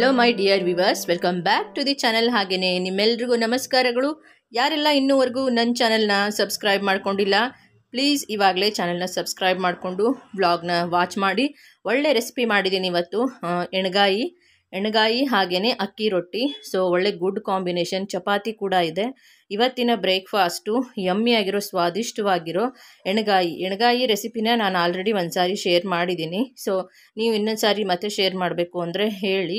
hello my dear viewers welcome back to the channel ಹಾಗೆಯೇ ನಿಮ್ಮೆಲ್ರಿಗೂ ನಮಸ್ಕಾರಗಳು ಯಾರೆಲ್ಲ ಇನ್ನೂವರೆಗೂ ನನ್ನ ಚಾನಲ್ನ ಸಬ್ಸ್ಕ್ರೈಬ್ ಮಾಡ್ಕೊಂಡಿಲ್ಲ ಪ್ಲೀಸ್ ಇವಾಗಲೇ ಚಾನಲ್ನ ಸಬ್ಸ್ಕ್ರೈಬ್ ಮಾಡಿಕೊಂಡು ವ್ಲಾಗ್ನ ವಾಚ್ ಮಾಡಿ ಒಳ್ಳೆ ರೆಸಿಪಿ ಮಾಡಿದ್ದೀನಿ ಇವತ್ತು ಆ, ಎಣ್ಗಾಯಿ ಎಣ್ಗಾಯಿ ಹಾಗೆಯೇ ಅಕ್ಕಿ ರೊಟ್ಟಿ ಸೊ ಒಳ್ಳೆ ಗುಡ್ ಕಾಂಬಿನೇಷನ್ ಚಪಾತಿ ಕೂಡ ಇದೆ ಇವತ್ತಿನ ಬ್ರೇಕ್ಫಾಸ್ಟು ಯಮ್ಮಿಯಾಗಿರೋ ಸ್ವಾದಿಷ್ಟವಾಗಿರೋ ಎಣ್ಗಾಯಿ ಎಣ್ಗಾಯಿ ರೆಸಿಪಿನ ನಾನು ಆಲ್ರೆಡಿ ಒಂದು ಸಾರಿ ಶೇರ್ ಮಾಡಿದ್ದೀನಿ ಸೊ ನೀವು ಇನ್ನೊಂದು ಸಾರಿ ಮತ್ತೆ ಶೇರ್ ಮಾಡಬೇಕು ಅಂದರೆ ಹೇಳಿ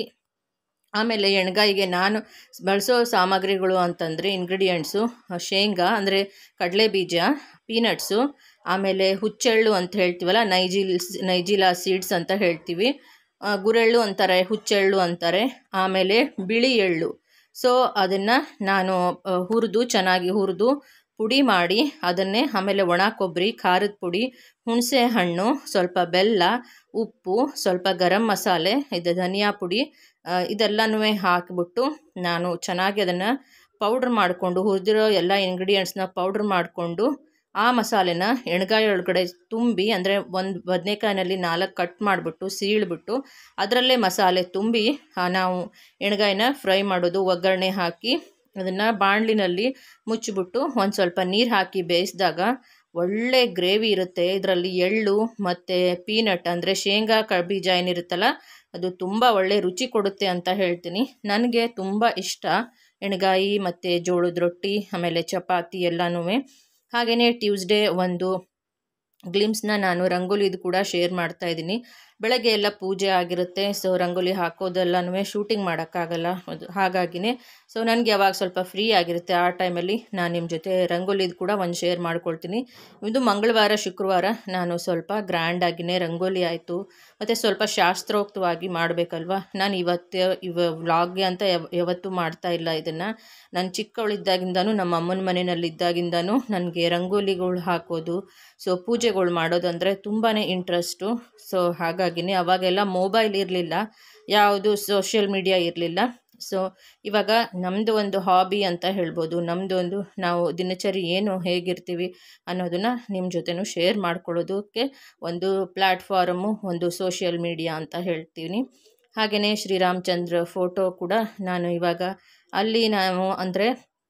ಆಮೇಲೆ ಎಣ್ಗಾಯಿಗೆ ನಾನು ಬಳಸೋ ಸಾಮಗ್ರಿಗಳು ಅಂತಂದರೆ ಇಂಗ್ರೀಡಿಯೆಂಟ್ಸು ಶೇಂಗಾ ಅಂದರೆ ಕಡಲೆ ಬೀಜ ಪೀನಟ್ಸು ಆಮೇಲೆ ಹುಚ್ಚೆಳ್ಳು ಅಂತ ಹೇಳ್ತೀವಲ್ಲ ನೈಜಿಲ್ ನೈಜಿಲಾ ಸೀಡ್ಸ್ ಅಂತ ಹೇಳ್ತೀವಿ ಆ, ಗುರೆಳ್ಳು ಅಂತಾರೆ ಹುಚ್ಚೆಳ್ಳು ಅಂತಾರೆ ಆಮೇಲೆ ಬಿಳಿ ಎಳ್ಳು ಸೊ ಅದನ್ನು ನಾನು ಹುರಿದು ಚೆನ್ನಾಗಿ ಹುರಿದು ಪುಡಿ ಮಾಡಿ ಅದನ್ನೇ ಆಮೇಲೆ ಒಣ ಕೊಬ್ಬರಿ ಖಾರದ ಪುಡಿ ಹುಣಸೆ ಹಣ್ಣು ಸ್ವಲ್ಪ ಬೆಲ್ಲ ಉಪ್ಪು ಸ್ವಲ್ಪ ಗರಂ ಮಸಾಲೆ ಇದು ಧನಿಯಾ ಪುಡಿ ಇದೆಲ್ಲನೂ ಹಾಕಿಬಿಟ್ಟು ನಾನು ಚೆನ್ನಾಗಿ ಅದನ್ನು ಪೌಡ್ರ್ ಮಾಡಿಕೊಂಡು ಹುರಿದಿರೋ ಎಲ್ಲ ಇಂಗ್ರೀಡಿಯೆಂಟ್ಸ್ನ ಪೌಡ್ರ್ ಮಾಡಿಕೊಂಡು ಆ ಮಸಾಲೆನ ಎಣ್ಗಾಯಿ ಒಳಗಡೆ ತುಂಬಿ ಅಂದರೆ ಒಂದು ಬದನೆಕಾಯಿನಲ್ಲಿ ನಾಲ್ಕು ಕಟ್ ಮಾಡಿಬಿಟ್ಟು ಸೀಳ್ಬಿಟ್ಟು ಅದರಲ್ಲೇ ಮಸಾಲೆ ತುಂಬಿ ಆ, ನಾವು ಎಣ್ಗಾಯಿನ ಫ್ರೈ ಮಾಡೋದು ಒಗ್ಗರಣೆ ಹಾಕಿ ಅದನ್ನು ಬಾಣಲಿನಲ್ಲಿ ಮುಚ್ಚಿಬಿಟ್ಟು ಒಂದು ಸ್ವಲ್ಪ ನೀರು ಹಾಕಿ ಬೇಯಿಸಿದಾಗ ಒಳ್ಳೆ ಗ್ರೇವಿ ಇರುತ್ತೆ ಇದರಲ್ಲಿ ಎಳ್ಳು ಮತ್ತು ಪೀನಟ್ ಅಂದರೆ ಶೇಂಗಾ ಕ ಬೀಜ ಏನಿರುತ್ತಲ್ಲ ಅದು ತುಂಬ ಒಳ್ಳೆ ರುಚಿ ಕೊಡುತ್ತೆ ಅಂತ ಹೇಳ್ತೀನಿ ನನಗೆ ತುಂಬ ಇಷ್ಟ ಎಣ್ಗಾಯಿ ಮತ್ತು ಜೋಳದ ರೊಟ್ಟಿ ಆಮೇಲೆ ಚಪಾತಿ ಎಲ್ಲನೂ ಹಾಗೆಯೇ ಟ್ಯೂಸ್ಡೇ ಒಂದು ಗ್ಲಿಮ್ಸ್ನ ನಾನು ರಂಗೋಲಿದು ಕೂಡ ಶೇರ್ ಮಾಡ್ತಾ ಇದ್ದೀನಿ ಬೆಳಗ್ಗೆ ಎಲ್ಲ ಪೂಜೆ ಆಗಿರುತ್ತೆ ಸೊ ರಂಗೋಲಿ ಹಾಕೋದೆಲ್ಲನೂ ಶೂಟಿಂಗ್ ಮಾಡೋಕ್ಕಾಗಲ್ಲ ಅದು ಹಾಗಾಗಿನೇ ಸೊ ನನಗೆ ಯಾವಾಗ ಸ್ವಲ್ಪ ಫ್ರೀ ಆಗಿರುತ್ತೆ ಆ ಟೈಮಲ್ಲಿ ನಾನು ನಿಮ್ಮ ಜೊತೆ ರಂಗೋಲಿದು ಕೂಡ ಒಂದು ಶೇರ್ ಮಾಡ್ಕೊಳ್ತೀನಿ ಇದು ಮಂಗಳವಾರ ಶುಕ್ರವಾರ ನಾನು ಸ್ವಲ್ಪ ಗ್ರ್ಯಾಂಡಾಗಿಯೇ ರಂಗೋಲಿ ಆಯಿತು ಮತ್ತು ಸ್ವಲ್ಪ ಶಾಸ್ತ್ರೋಕ್ತವಾಗಿ ಮಾಡಬೇಕಲ್ವ ನಾನು ಇವತ್ತು ಇವ ವ್ಲಾಗ್ಗೆ ಅಂತ ಯಾವ ಯಾವತ್ತೂ ಮಾಡ್ತಾ ಇಲ್ಲ ಇದನ್ನು ನಾನು ಚಿಕ್ಕವಳಿದ್ದಾಗಿಂದನೂ ನಮ್ಮ ಅಮ್ಮನ ಮನೆಯಲ್ಲಿದ್ದಾಗಿಂದನೂ ನನಗೆ ರಂಗೋಲಿಗಳು ಹಾಕೋದು ಸೊ ಪೂಜೆಗಳು ಮಾಡೋದು ಅಂದರೆ ತುಂಬಾ ಇಂಟ್ರೆಸ್ಟು ಸೊ ಹಾಗಾಗಿನೇ ಅವಾಗೆಲ್ಲ ಮೊಬೈಲ್ ಇರಲಿಲ್ಲ ಯಾವುದು ಸೋಷಿಯಲ್ ಮೀಡಿಯಾ ಇರಲಿಲ್ಲ ಸೊ ಇವಾಗ ನಮ್ಮದು ಒಂದು ಹಾಬಿ ಅಂತ ಹೇಳ್ಬೋದು ನಮ್ಮದು ಒಂದು ನಾವು ದಿನಚರಿ ಏನು ಹೇಗಿರ್ತೀವಿ ಅನ್ನೋದನ್ನು ನಿಮ್ಮ ಜೊತೆನೂ ಶೇರ್ ಮಾಡ್ಕೊಳ್ಳೋದಕ್ಕೆ ಒಂದು ಪ್ಲ್ಯಾಟ್ಫಾರಮು ಒಂದು ಸೋಷಿಯಲ್ ಮೀಡಿಯಾ ಅಂತ ಹೇಳ್ತೀನಿ ಹಾಗೆಯೇ ಶ್ರೀರಾಮಚಂದ್ರ ಫೋಟೋ ಕೂಡ ನಾನು ಇವಾಗ ಅಲ್ಲಿ ನಾವು ಅಂದರೆ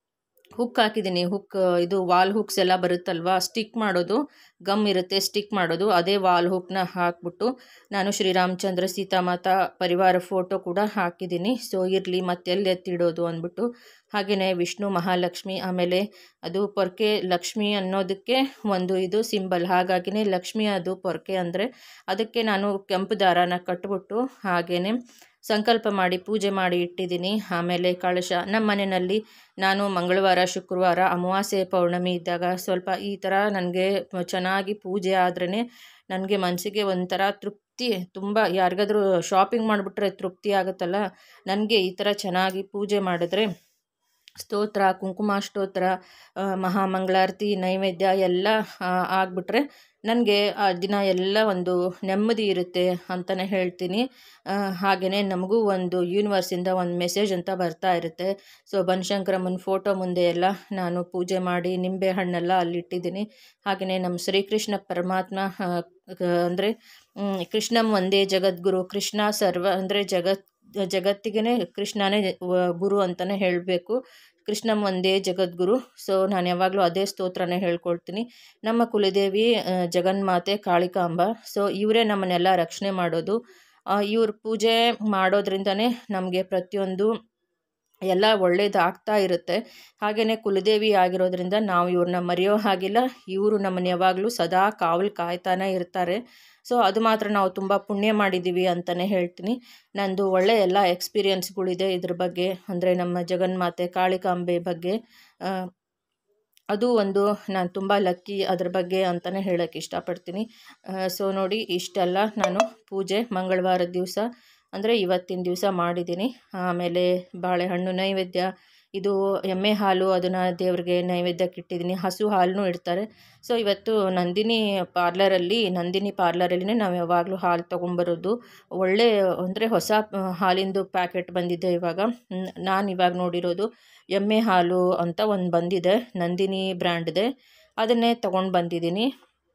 ಹುಕ್ ಹಾಕಿದ್ದೀನಿ ಹುಕ್ ಇದು ವಾಲ್ ಹುಕ್ಸ್ ಎಲ್ಲ ಬರುತ್ತಲ್ವಾ ಸ್ಟಿಕ್ ಮಾಡೋದು ಗಮ್ ಇರುತ್ತೆ ಸ್ಟಿಕ್ ಮಾಡೋದು ಅದೇ ವಾಲ್ ಹುಕ್ನ ಹಾಕ್ಬಿಟ್ಟು ನಾನು ಶ್ರೀರಾಮಚಂದ್ರ ಸೀತಾಮಾತಾ ಪರಿವಾರ ಫೋಟೋ ಕೂಡ ಹಾಕಿದ್ದೀನಿ ಸೊ ಇರಲಿ ಮತ್ತೆಲ್ಲಿ ಎತ್ತಿಡೋದು ಅಂದ್ಬಿಟ್ಟು ಹಾಗೆಯೇ ವಿಷ್ಣು ಮಹಾಲಕ್ಷ್ಮಿ ಆಮೇಲೆ ಅದು ಪೊರ್ಕೆ ಲಕ್ಷ್ಮಿ ಅನ್ನೋದಕ್ಕೆ ಒಂದು ಇದು ಸಿಂಬಲ್ ಹಾಗಾಗಿನೇ ಲಕ್ಷ್ಮಿ ಅದು ಪೊರ್ಕೆ ಅಂದರೆ ಅದಕ್ಕೆ ನಾನು ಕೆಂಪು ದಾರಾನ ಕಟ್ಬಿಟ್ಟು ಹಾಗೆಯೇ ಸಂಕಲ್ಪ ಮಾಡಿ ಪೂಜೆ ಮಾಡಿ ಇಟ್ಟಿದ್ದೀನಿ ಆಮೇಲೆ ಕಳಶ ನಮ್ಮ ಮನೆಯಲ್ಲಿ ನಾನು ಮಂಗಳವಾರ ಶುಕ್ರವಾರ ಅಮಾವಾಸ್ಯೆ ಪೌರ್ಣಮಿ ಇದ್ದಾಗ ಸ್ವಲ್ಪ ಈ ಥರ ನನಗೆ ಚೆನ್ನಾಗಿ ಪೂಜೆ ಆದ್ರೇ ನನಗೆ ಮನಸ್ಸಿಗೆ ಒಂಥರ ತೃಪ್ತಿ ತುಂಬ ಯಾರಿಗಾದ್ರೂ ಶಾಪಿಂಗ್ ಮಾಡಿಬಿಟ್ರೆ ತೃಪ್ತಿ ಆಗುತ್ತಲ್ಲ ನನಗೆ ಈ ಥರ ಚೆನ್ನಾಗಿ ಪೂಜೆ ಮಾಡಿದ್ರೆ ಸ್ತೋತ್ರ ಕುಂಕುಮ ಸ್ತೋತ್ರ ಆ, ಮಹಾಮಂಗಳಾರತಿ ನೈವೇದ್ಯ ಎಲ್ಲ ಆಗಿಬಿಟ್ರೆ ನನಗೆ ಆ ದಿನ ಎಲ್ಲ ಒಂದು ನೆಮ್ಮದಿ ಇರುತ್ತೆ ಅಂತಲೇ ಹೇಳ್ತೀನಿ ಹಾಗೆಯೇ ನಮಗೂ ಒಂದು ಯೂನಿವರ್ಸಿಂದ ಒಂದು ಮೆಸೇಜ್ ಅಂತ ಬರ್ತಾ ಇರುತ್ತೆ ಸೊ ಬನಶಂಕರಮ್ಮನ ಫೋಟೋ ಮುಂದೆ ಎಲ್ಲ ನಾನು ಪೂಜೆ ಮಾಡಿ ನಿಂಬೆ ಹಣ್ಣೆಲ್ಲ ಅಲ್ಲಿಟ್ಟಿದ್ದೀನಿ ಹಾಗೆಯೇ ನಮ್ಮ ಶ್ರೀಕೃಷ್ಣ ಪರಮಾತ್ಮ ಅಂದರೆ ಕೃಷ್ಣಂ ಒಂದೇ ಜಗದ್ಗುರು ಕೃಷ್ಣ ಸರ್ವ ಅಂದರೆ ಜಗತ್ ಜಗತ್ತಿಗೆ ಕೃಷ್ಣನೇ ವ- ಗುರು ಅಂತಲೇ ಹೇಳಬೇಕು ಕೃಷ್ಣಂ ಒಂದೇ ಜಗದ್ಗುರು ಸೊ ನಾನು ಯಾವಾಗಲೂ ಅದೇ ಸ್ತೋತ್ರನೇ ಹೇಳ್ಕೊಳ್ತೀನಿ ನಮ್ಮ ಕುಲದೇವಿ ಆ, ಜಗನ್ಮಾತೆ ಕಾಳಿಕಾಂಬ ಸೊ ಇವರೇ ನಮ್ಮನ್ನೆಲ್ಲ ರಕ್ಷಣೆ ಮಾಡೋದು ಇವ್ರ ಪೂಜೆ ಮಾಡೋದ್ರಿಂದನೇ ನಮಗೆ ಪ್ರತಿಯೊಂದು ಎಲ್ಲ ಒಳ್ಳೇದಾಗ್ತಾ ಇರುತ್ತೆ ಹಾಗೆಯೇ ಕುಲದೇವಿ ಆಗಿರೋದ್ರಿಂದ ನಾವು ಇವ್ರನ್ನ ಮರೆಯೋ ಹಾಗಿಲ್ಲ ಇವರು ನಮ್ಮನ್ನು ಯಾವಾಗಲೂ ಸದಾ ಕಾವಲು ಕಾಯ್ತಾನೆ ಇರ್ತಾರೆ ಸೊ ಅದು ಮಾತ್ರ ನಾವು ತುಂಬ ಪುಣ್ಯ ಮಾಡಿದ್ದೀವಿ ಅಂತಲೇ ಹೇಳ್ತೀನಿ ನಂದು ಒಳ್ಳೆ ಎಲ್ಲ ಎಕ್ಸ್ಪೀರಿಯನ್ಸ್ಗಳಿದೆ ಇದ್ರ ಬಗ್ಗೆ ಅಂದರೆ ನಮ್ಮ ಜಗನ್ಮಾತೆ ಕಾಳಿಕಾಂಬೆ ಬಗ್ಗೆ ಆ, ಅದು ಒಂದು ನಾನು ತುಂಬ ಲಕ್ಕಿ ಅದ್ರ ಬಗ್ಗೆ ಅಂತಲೇ ಹೇಳೋಕ್ಕೆ ಇಷ್ಟಪಡ್ತೀನಿ ಸೊ ನೋಡಿ ಇಷ್ಟೆಲ್ಲ ನಾನು ಪೂಜೆ ಮಂಗಳವಾರದ ದಿವಸ ಅಂದರೆ ಇವತ್ತಿನ ದಿವಸ ಮಾಡಿದ್ದೀನಿ ಆಮೇಲೆ ಬಾಳೆಹಣ್ಣು ನೈವೇದ್ಯ ಇದು ಎಮ್ಮೆ ಹಾಲು ಅದನ್ನು ದೇವ್ರಿಗೆ ನೈವೇದ್ಯಕ್ಕೆ ಇಟ್ಟಿದ್ದೀನಿ ಹಸು ಹಾಲನ್ನು ಇಡ್ತಾರೆ ಸೊ ಇವತ್ತು ನಂದಿನಿ ಪಾರ್ಲರಲ್ಲಿ ನಂದಿನಿ ಪಾರ್ಲರಲ್ಲಿನೇ ನಾವು ಯಾವಾಗಲೂ ಹಾಲು ತೊಗೊಂಬರೋದು ಒಳ್ಳೆ ಅಂದರೆ ಹೊಸ ಆ, ಹಾಲಿಂದು ಪ್ಯಾಕೆಟ್ ಬಂದಿದೆ ಇವಾಗ ನ್- ನಾನು ಇವಾಗ ನೋಡಿರೋದು ಎಮ್ಮೆ ಹಾಲು ಅಂತ ಒಂದು ಬಂದಿದೆ ನಂದಿನಿ ಬ್ರ್ಯಾಂಡ್ದೆ ಅದನ್ನೇ ತೊಗೊಂಡು ಬಂದಿದ್ದೀನಿ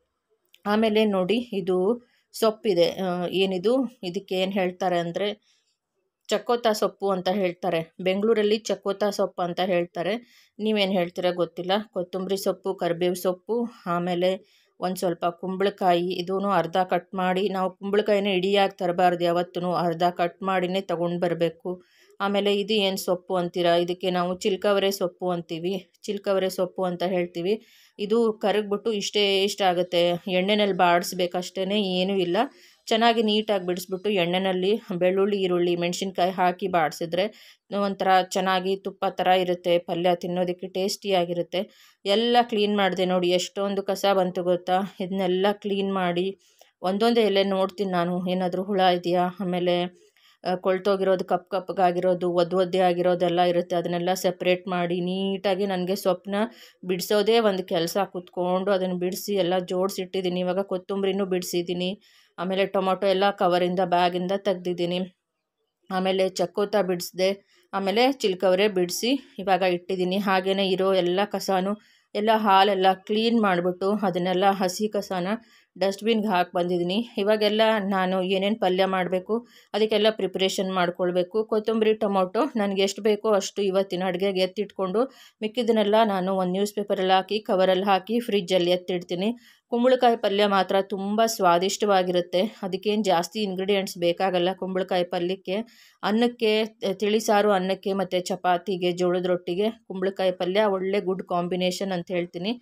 ಆಮೇಲೆ ನೋಡಿ ಇದು ಸೊಪ್ಪಿದೆ ಆ, ಏನಿದು ಇದಕ್ಕೆ ಏನು ಹೇಳ್ತಾರೆ ಅಂದರೆ ಚಕ್ಕೋತ ಸೊಪ್ಪು ಅಂತ ಹೇಳ್ತಾರೆ ಬೆಂಗಳೂರಲ್ಲಿ ಚಕ್ಕೋತ ಸೊಪ್ಪು ಅಂತ ಹೇಳ್ತಾರೆ ನೀವೇನು ಹೇಳ್ತೀರಾ ಗೊತ್ತಿಲ್ಲ ಕೊತ್ತಂಬರಿ ಸೊಪ್ಪು ಕರಿಬೇವು ಸೊಪ್ಪು ಆಮೇಲೆ ಒಂದು ಸ್ವಲ್ಪ ಕುಂಬಳಕಾಯಿ ಇದೂ ಅರ್ಧ ಕಟ್ ಮಾಡಿ ನಾವು ಕುಂಬಳಕಾಯಿನ ಇಡಿಯಾಗಿ ತರಬಾರ್ದು ಯಾವತ್ತೂ ಅರ್ಧ ಕಟ್ ಮಾಡಿನೇ ತೊಗೊಂಡು ಬರಬೇಕು ಆಮೇಲೆ ಇದು ಏನು ಸೊಪ್ಪು ಅಂತೀರಾ ಇದಕ್ಕೆ ನಾವು ಚಿಲ್ಕವರೆ ಸೊಪ್ಪು ಅಂತೀವಿ ಚಿಲ್ಕವರೆ ಸೊಪ್ಪು ಅಂತ ಹೇಳ್ತೀವಿ ಇದು ಕರಗ್ಬಿಟ್ಟು ಇಷ್ಟೇ ಇಷ್ಟ ಆಗುತ್ತೆ ಎಣ್ಣೆನಲ್ಲಿ ಬಾಡಿಸ್ಬೇಕಷ್ಟೇ ಏನೂ ಇಲ್ಲ ಚೆನ್ನಾಗಿ ನೀಟಾಗಿ ಬಿಡಿಸ್ಬಿಟ್ಟು ಎಣ್ಣೆಯಲ್ಲಿ ಬೆಳ್ಳುಳ್ಳಿ ಈರುಳ್ಳಿ ಮೆಣಸಿನ್ಕಾಯಿ ಹಾಕಿ ಬಾಡಿಸಿದ್ರೆ ಒಂಥರ ಚೆನ್ನಾಗಿ ತುಪ್ಪ ಥರ ಇರುತ್ತೆ ಪಲ್ಯ ತಿನ್ನೋದಕ್ಕೆ ಟೇಸ್ಟಿಯಾಗಿರುತ್ತೆ ಎಲ್ಲ ಕ್ಲೀನ್ ಮಾಡಿದೆ ನೋಡಿ ಎಷ್ಟೊಂದು ಕಸ ಬಂತು ಗೊತ್ತಾ ಇದನ್ನೆಲ್ಲ ಕ್ಲೀನ್ ಮಾಡಿ ಒಂದೊಂದೇ ಎಲೆ ನೋಡ್ತೀನಿ ನಾನು ಏನಾದರೂ ಹುಳ ಇದೆಯಾ ಆಮೇಲೆ ಕೊಳ್ತೋಗಿರೋದು ಕಪ್ ಕಪ್ಪಗಾಗಿರೋದು ಒದ್ದು ಒದ್ದೆ ಆಗಿರೋದೆಲ್ಲ ಇರುತ್ತೆ ಅದನ್ನೆಲ್ಲ ಸಪ್ರೇಟ್ ಮಾಡಿ ನೀಟಾಗಿ ನನಗೆ ಸೊಪ್ಪನ್ನ ಬಿಡಿಸೋದೇ ಒಂದು ಕೆಲಸ ಕೂತ್ಕೊಂಡು ಅದನ್ನು ಬಿಡಿಸಿ ಎಲ್ಲ ಜೋಡಿಸಿಟ್ಟಿದ್ದೀನಿ ಇವಾಗ ಕೊತ್ತಂಬರಿನೂ ಬಿಡಿಸಿದ್ದೀನಿ ಆಮೇಲೆ ಟೊಮೊಟೊ ಎಲ್ಲ ಕವರಿಂದ ಬ್ಯಾಗಿಂದ ತೆಗ್ದಿದ್ದೀನಿ ಆಮೇಲೆ ಚಕ್ಕೋತ ಬಿಡಿಸಿದೆ ಆಮೇಲೆ ಚಿಲ್ಕವರೆ ಬಿಡಿಸಿ ಇವಾಗ ಇಟ್ಟಿದ್ದೀನಿ ಹಾಗೆಯೇ ಇರೋ ಎಲ್ಲ ಕಸನೂ ಎಲ್ಲ ಹಾಲೆಲ್ಲ ಕ್ಲೀನ್ ಮಾಡಿಬಿಟ್ಟು ಅದನ್ನೆಲ್ಲ ಹಸಿ ಕಸನ ಡಸ್ಟ್ಬಿನ್ಗೆ ಹಾಕಿ ಬಂದಿದ್ದೀನಿ ಇವಾಗೆಲ್ಲ ನಾನು ಏನೇನು ಪಲ್ಯ ಮಾಡಬೇಕು ಅದಕ್ಕೆಲ್ಲ ಪ್ರಿಪ್ರೇಷನ್ ಮಾಡ್ಕೊಳ್ಬೇಕು ಕೊತ್ತಂಬರಿ ಟೊಮೊಟೊ ನನಗೆ ಎಷ್ಟು ಬೇಕೋ ಅಷ್ಟು ಇವತ್ತಿನ ಅಡುಗೆಗೆ ಎತ್ತಿಟ್ಕೊಂಡು ಮಿಕ್ಕಿದ್ದನ್ನೆಲ್ಲ ನಾನು ಒಂದು ನ್ಯೂಸ್ ಪೇಪರಲ್ಲಿ ಹಾಕಿ ಕವರಲ್ಲಿ ಹಾಕಿ ಫ್ರಿಜ್ಜಲ್ಲಿ ಎತ್ತಿಡ್ತೀನಿ ಕುಂಬಳಕಾಯಿ ಪಲ್ಯ ಮಾತ್ರ ತುಂಬ ಸ್ವಾದಿಷ್ಟವಾಗಿರುತ್ತೆ ಅದಕ್ಕೇನು ಜಾಸ್ತಿ ಇಂಗ್ರೀಡಿಯೆಂಟ್ಸ್ ಬೇಕಾಗಲ್ಲ ಕುಂಬಳಕಾಯಿ ಪಲ್ಯಕ್ಕೆ ಅನ್ನಕ್ಕೆ ತಿಳಿಸಾರು ಅನ್ನಕ್ಕೆ ಮತ್ತು ಚಪಾತಿಗೆ ಜೋಳದ ರೊಟ್ಟಿಗೆ ಕುಂಬಳಕಾಯಿ ಪಲ್ಯ ಒಳ್ಳೆ ಗುಡ್ ಕಾಂಬಿನೇಷನ್ ಅಂತ ಹೇಳ್ತೀನಿ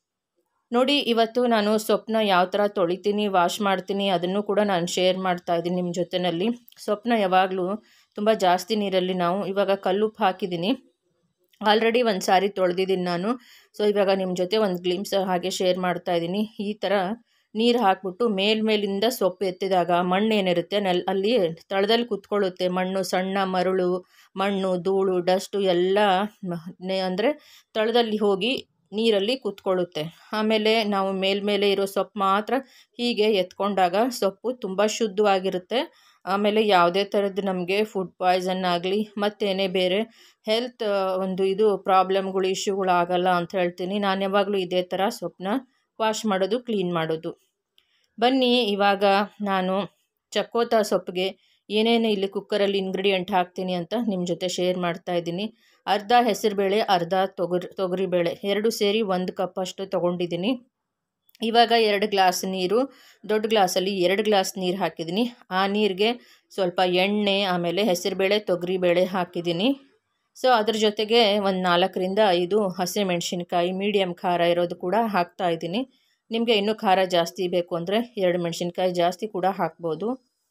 ನೋಡಿ ಇವತ್ತು ನಾನು ಸೊಪ್ಪನ್ನ ಯಾವ ಥರ ತೊಳಿತೀನಿ ವಾಶ್ ಮಾಡ್ತೀನಿ ಅದನ್ನು ಕೂಡ ನಾನು ಶೇರ್ ಮಾಡ್ತಾ ಇದ್ದೀನಿ ನಿಮ್ಮ ಜೊತೆಯಲ್ಲಿ ಸೊಪ್ಪನ್ನ ಯಾವಾಗಲೂ ತುಂಬ ಜಾಸ್ತಿ ನೀರಲ್ಲಿ ನಾವು ಇವಾಗ ಕಲ್ಲುಪ್ಪು ಹಾಕಿದ್ದೀನಿ ಆಲ್ರೆಡಿ ಒಂದು ಸಾರಿ ತೊಳೆದಿದ್ದೀನಿ ನಾನು ಸೊ ಇವಾಗ ನಿಮ್ಮ ಜೊತೆ ಒಂದು ಗ್ಲಿಮ್ಸ್ ಹಾಗೆ ಶೇರ್ ಮಾಡ್ತಾ ಇದ್ದೀನಿ ಈ ಥರ ನೀರು ಹಾಕ್ಬಿಟ್ಟು ಮೇಲ್ಮೇಲಿಂದ ಸೊಪ್ಪು ಎತ್ತಿದಾಗ ಮಣ್ಣು ಏನಿರುತ್ತೆ ನೆಲ್ ಅಲ್ಲಿ ತಳದಲ್ಲಿ ಕುತ್ಕೊಳ್ಳುತ್ತೆ ಮಣ್ಣು ಸಣ್ಣ ಮರಳು ಮಣ್ಣು ಧೂಳು ಡಸ್ಟು ಎಲ್ಲ ಅಂದರೆ ತಳದಲ್ಲಿ ಹೋಗಿ ನೀರಲ್ಲಿ ಕುತ್ಕೊಳ್ಳುತ್ತೆ ಆಮೇಲೆ ನಾವು ಮೇಲ್ಮೇಲೆ ಇರೋ ಸೊಪ್ಪು ಮಾತ್ರ ಹೀಗೆ ಎತ್ಕೊಂಡಾಗ ಸೊಪ್ಪು ತುಂಬ ಶುದ್ಧವಾಗಿರುತ್ತೆ ಆಮೇಲೆ ಯಾವುದೇ ಥರದ್ದು ನಮಗೆ ಫುಡ್ ಪಾಯ್ಸನ್ ಆಗಲಿ ಮತ್ತೇನೇ ಬೇರೆ ಹೆಲ್ತ್ ಒಂದು ಇದು ಪ್ರಾಬ್ಲಮ್ಗಳು ಇಶ್ಯೂಗಳು ಆಗಲ್ಲ ಅಂತ ಹೇಳ್ತೀನಿ ನಾನು ಯಾವಾಗಲೂ ಇದೇ ಥರ ಸೊಪ್ಪನ್ನ ವಾಶ್ ಮಾಡೋದು ಕ್ಲೀನ್ ಮಾಡೋದು ಬನ್ನಿ ಇವಾಗ ನಾನು ಚಕ್ಕೋತ ಸೊಪ್ಪಿಗೆ ಏನೇನು ಇಲ್ಲಿ ಕುಕ್ಕರಲ್ಲಿ ಇಂಗ್ರೀಡಿಯೆಂಟ್ ಹಾಕ್ತೀನಿ ಅಂತ ನಿಮ್ಮ ಜೊತೆ ಶೇರ್ ಮಾಡ್ತಾ ಇದ್ದೀನಿ ಅರ್ಧ ಹೆಸರುಬೇಳೆ ಅರ್ಧ ತೊಗರಿ ತೊಗರಿಬೇಳೆ ಎರಡು ಸೇರಿ ಒಂದು ಕಪ್ ಅಷ್ಟು ತೊಗೊಂಡಿದ್ದೀನಿ ಇವಾಗ ಎರಡು ಗ್ಲಾಸ್ ನೀರು ದೊಡ್ಡ ಗ್ಲಾಸಲ್ಲಿ ಎರಡು ಗ್ಲಾಸ್ ನೀರು ಹಾಕಿದ್ದೀನಿ ಆ ನೀರಿಗೆ ಸ್ವಲ್ಪ ಎಣ್ಣೆ ಆಮೇಲೆ ಹೆಸರುಬೇಳೆ ತೊಗರಿಬೇಳೆ ಹಾಕಿದ್ದೀನಿ ಸೊ ಅದ್ರ ಜೊತೆಗೆ ಒಂದು ನಾಲ್ಕರಿಂದ ಐದು ಹಸಿಮೆಣ್ಸಿನ್ಕಾಯಿ ಮೀಡಿಯಮ್ ಖಾರ ಇರೋದು ಕೂಡ ಹಾಕ್ತಾ ಇದ್ದೀನಿ ನಿಮಗೆ ಇನ್ನೂ ಖಾರ ಜಾಸ್ತಿ ಬೇಕು ಅಂದರೆ ಎರಡು ಮೆಣಸಿನ್ಕಾಯಿ ಜಾಸ್ತಿ ಕೂಡ ಹಾಕ್ಬೋದು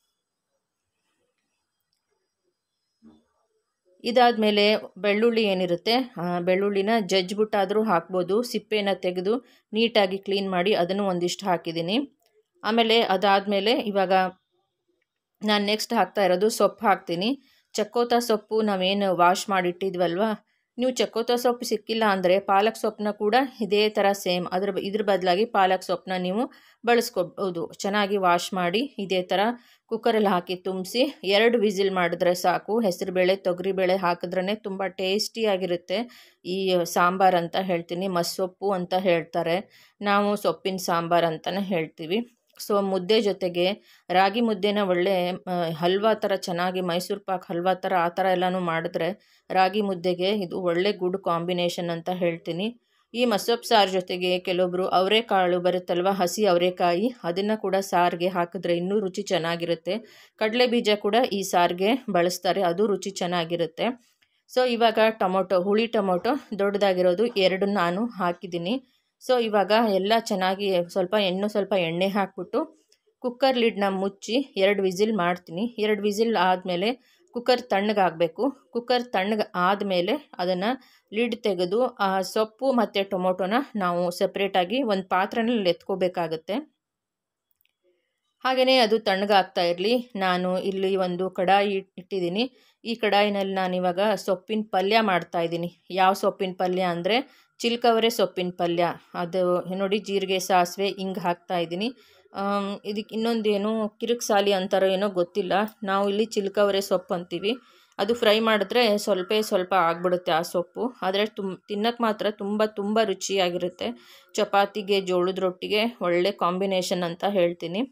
ಇದಾದಮೇಲೆ ಬೆಳ್ಳುಳ್ಳಿ ಏನಿರುತ್ತೆ ಬೆಳ್ಳುಳ್ಳಿನ ಜಜ್ಜಿಬಿಟ್ಟಾದರೂ ಹಾಕ್ಬೋದು ಸಿಪ್ಪೆನ ತೆಗೆದು ನೀಟಾಗಿ ಕ್ಲೀನ್ ಮಾಡಿ ಅದನ್ನು ಒಂದಿಷ್ಟು ಹಾಕಿದ್ದೀನಿ ಆಮೇಲೆ ಅದಾದಮೇಲೆ ಇವಾಗ ನಾನು ನೆಕ್ಸ್ಟ್ ಹಾಕ್ತಾ ಇರೋದು ಸೊಪ್ಪು ಹಾಕ್ತೀನಿ ಚಕ್ಕೋತ ಸೊಪ್ಪು ನಾವೇನು ವಾಶ್ ಮಾಡಿಟ್ಟಿದ್ವಲ್ವ ನೀವು ಚಕ್ಕೋತ ಸೊಪ್ಪು ಸಿಕ್ಕಿಲ್ಲ ಅಂದರೆ ಪಾಲಕ್ ಸೊಪ್ಪನ್ನ ಕೂಡ ಇದೇ ಥರ ಸೇಮ್ ಅದ್ರ ಇದ್ರ ಬದಲಾಗಿ ಪಾಲಕ್ ಸೊಪ್ಪನ್ನ ನೀವು ಬಳಸ್ಕೊಬೋದು ಚೆನ್ನಾಗಿ ವಾಶ್ ಮಾಡಿ ಇದೇ ಥರ ಕುಕ್ಕರಲ್ಲಿ ಹಾಕಿ ತುಂಬಿಸಿ ಎರಡು ವಿಸಿಲ್ ಮಾಡಿದ್ರೆ ಸಾಕು ಹೆಸರುಬೇಳೆ ತೊಗರಿಬೇಳೆ ಹಾಕಿದ್ರೇ ತುಂಬ ಟೇಸ್ಟಿಯಾಗಿರುತ್ತೆ ಈ ಸಾಂಬಾರು ಅಂತ ಹೇಳ್ತೀನಿ ಮಸ್ಸೊಪ್ಪು ಅಂತ ಹೇಳ್ತಾರೆ ನಾವು ಸೊಪ್ಪಿನ ಸಾಂಬಾರು ಅಂತಲೇ ಹೇಳ್ತೀವಿ ಸೊ ಮುದ್ದೆ ಜೊತೆಗೆ ರಾಗಿ ಮುದ್ದೆನ ಒಳ್ಳೆ ಹಲ್ವಾ ಥರ ಚೆನ್ನಾಗಿ ಮೈಸೂರು ಪಾಕ್ ಹಲ್ವಾ ಥರ ಆ ಥರ ಎಲ್ಲನೂ ಮಾಡಿದ್ರೆ ರಾಗಿ ಮುದ್ದೆಗೆ ಇದು ಒಳ್ಳೆ ಗುಡ್ ಕಾಂಬಿನೇಷನ್ ಅಂತ ಹೇಳ್ತೀನಿ ಈ ಮಸೊಪ್ಪು ಸಾರು ಜೊತೆಗೆ ಕೆಲವೊಬ್ಬರು ಅವರೆಕಾಳು ಬರುತ್ತಲ್ವ ಹಸಿ ಅವರೆಕಾಯಿ ಅದನ್ನು ಕೂಡ ಸಾರಿಗೆ ಹಾಕಿದ್ರೆ ಇನ್ನೂ ರುಚಿ ಚೆನ್ನಾಗಿರುತ್ತೆ ಕಡಲೆ ಬೀಜ ಕೂಡ ಈ ಸಾರಿಗೆ ಬಳಸ್ತಾರೆ ಅದು ರುಚಿ ಚೆನ್ನಾಗಿರುತ್ತೆ ಸೊ ಇವಾಗ ಟೊಮೊಟೊ ಹುಳಿ ಟೊಮೊಟೊ ದೊಡ್ಡದಾಗಿರೋದು ಎರಡು ನಾನು ಹಾಕಿದ್ದೀನಿ ಸೊ ಇವಾಗ ಎಲ್ಲ ಚೆನ್ನಾಗಿ ಸ್ವಲ್ಪ ಇನ್ನೂ ಸ್ವಲ್ಪ ಎಣ್ಣೆ ಹಾಕ್ಬಿಟ್ಟು ಕುಕ್ಕರ್ ಲಿಡ್ನ ಮುಚ್ಚಿ ಎರಡು ವಿಸಿಲ್ ಮಾಡ್ತೀನಿ ಎರಡು ವಿಸಿಲ್ ಆದಮೇಲೆ ಕುಕ್ಕರ್ ತಣ್ಣಗಾಗಬೇಕು ಕುಕ್ಕರ್ ತಣ್ಣಗೆ ಆದಮೇಲೆ ಅದನ್ನು ಲಿಡ್ ತೆಗೆದು ಆ ಸೊಪ್ಪು ಮತ್ತು ಟೊಮೊಟೊನ ನಾವು ಸಪ್ರೇಟಾಗಿ ಒಂದು ಪಾತ್ರೆನಲ್ಲಿ ಎತ್ಕೋಬೇಕಾಗತ್ತೆ ಹಾಗೆಯೇ ಅದು ತಣ್ಣಗಾಗ್ತಾ ಇರಲಿ ನಾನು ಇಲ್ಲಿ ಒಂದು ಕಡಾಯಿ ಇಟ್ಟಿದ್ದೀನಿ ಈ ಕಡಾಯಿನಲ್ಲಿ ನಾನಿವಾಗ ಸೊಪ್ಪಿನ ಪಲ್ಯ ಮಾಡ್ತಾಯಿದ್ದೀನಿ ಯಾವ ಸೊಪ್ಪಿನ ಪಲ್ಯ ಅಂದರೆ ಚಿಲ್ಕವರೆ ಸೊಪ್ಪಿನ ಪಲ್ಯ ಅದು ನೋಡಿ ಜೀರಿಗೆ ಸಾಸಿವೆ ಹಿಂಗೆ ಹಾಕ್ತಾಯಿದ್ದೀನಿ ಇದಕ್ಕೆ ಇನ್ನೊಂದೇನು ಕಿರಿಕ್ ಸಾಲಿ ಅಂತಾರೋ ಏನೋ ಗೊತ್ತಿಲ್ಲ ನಾವು ಇಲ್ಲಿ ಚಿಲ್ಕವರೆ ಸೊಪ್ಪು ಅಂತೀವಿ ಅದು ಫ್ರೈ ಮಾಡಿದ್ರೆ ಸ್ವಲ್ಪ ಸ್ವಲ್ಪ ಆಗಿಬಿಡುತ್ತೆ ಆ ಸೊಪ್ಪು ಆದರೆ ತುಂಬ ತಿನ್ನೋಕ್ಕೆ ಮಾತ್ರ ತುಂಬ ತುಂಬ ರುಚಿಯಾಗಿರುತ್ತೆ ಚಪಾತಿಗೆ ಜೋಳದ ರೊಟ್ಟಿಗೆ ಒಳ್ಳೆ ಕಾಂಬಿನೇಷನ್ ಅಂತ ಹೇಳ್ತೀನಿ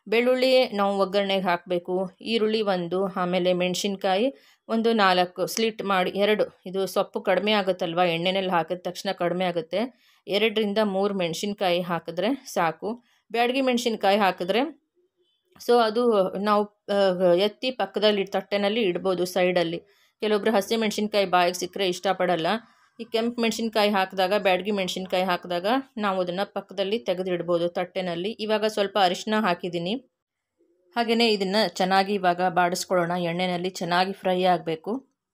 ಬೆಳ್ಳುಳ್ಳಿ ನಾವು ಒಗ್ಗರಣೆಗೆ ಹಾಕಬೇಕು ಈರುಳ್ಳಿ ಒಂದು ಆಮೇಲೆ ಮೆಣಸಿನ್ಕಾಯಿ ಒಂದು ನಾಲ್ಕು ಸ್ಲಿಟ್ ಮಾಡಿ ಎರಡು ಇದು ಸೊಪ್ಪು ಕಡಿಮೆ ಆಗುತ್ತಲ್ವ ಎಣ್ಣೆನಲ್ಲಿ ಹಾಕಿದ ತಕ್ಷಣ ಕಡಿಮೆ ಆಗುತ್ತೆ ಎರಡರಿಂದ ಮೂರು ಮೆಣಸಿನ್ಕಾಯಿ ಹಾಕಿದ್ರೆ ಸಾಕು ಬ್ಯಾಡಗಿ ಮೆಣಸಿನ್ಕಾಯಿ ಹಾಕಿದ್ರೆ ಸೊ ಅದು ನಾವು ಎತ್ತಿ ಪಕ್ಕದಲ್ಲಿ ತಟ್ಟೆನಲ್ಲಿ ಇಡ್ಬೋದು ಸೈಡಲ್ಲಿ ಕೆಲವೊಬ್ರು ಹಸಿ ಮೆಣಸಿನ್ಕಾಯಿ ಬಾಯಿಗೆ ಸಿಕ್ಕರೆ ಇಷ್ಟಪಡಲ್ಲ ಈ ಕೆಂಪು ಮೆಣಸಿನ್ಕಾಯಿ ಹಾಕಿದಾಗ ಬ್ಯಾಡಗಿ ಮೆಣಸಿನ್ಕಾಯಿ ಹಾಕಿದಾಗ ನಾವು ಅದನ್ನು ಪಕ್ಕದಲ್ಲಿ ತೆಗೆದಿಡ್ಬೋದು ತಟ್ಟೆನಲ್ಲಿ ಇವಾಗ ಸ್ವಲ್ಪ ಅರಿಶಿನ ಹಾಕಿದ್ದೀನಿ ಹಾಗೆಯೇ ಇದನ್ನು ಚೆನ್ನಾಗಿ ಇವಾಗ ಬಾಡಿಸ್ಕೊಳ್ಳೋಣ ಎಣ್ಣೆಯಲ್ಲಿ ಚೆನ್ನಾಗಿ ಫ್ರೈ ಆಗಬೇಕು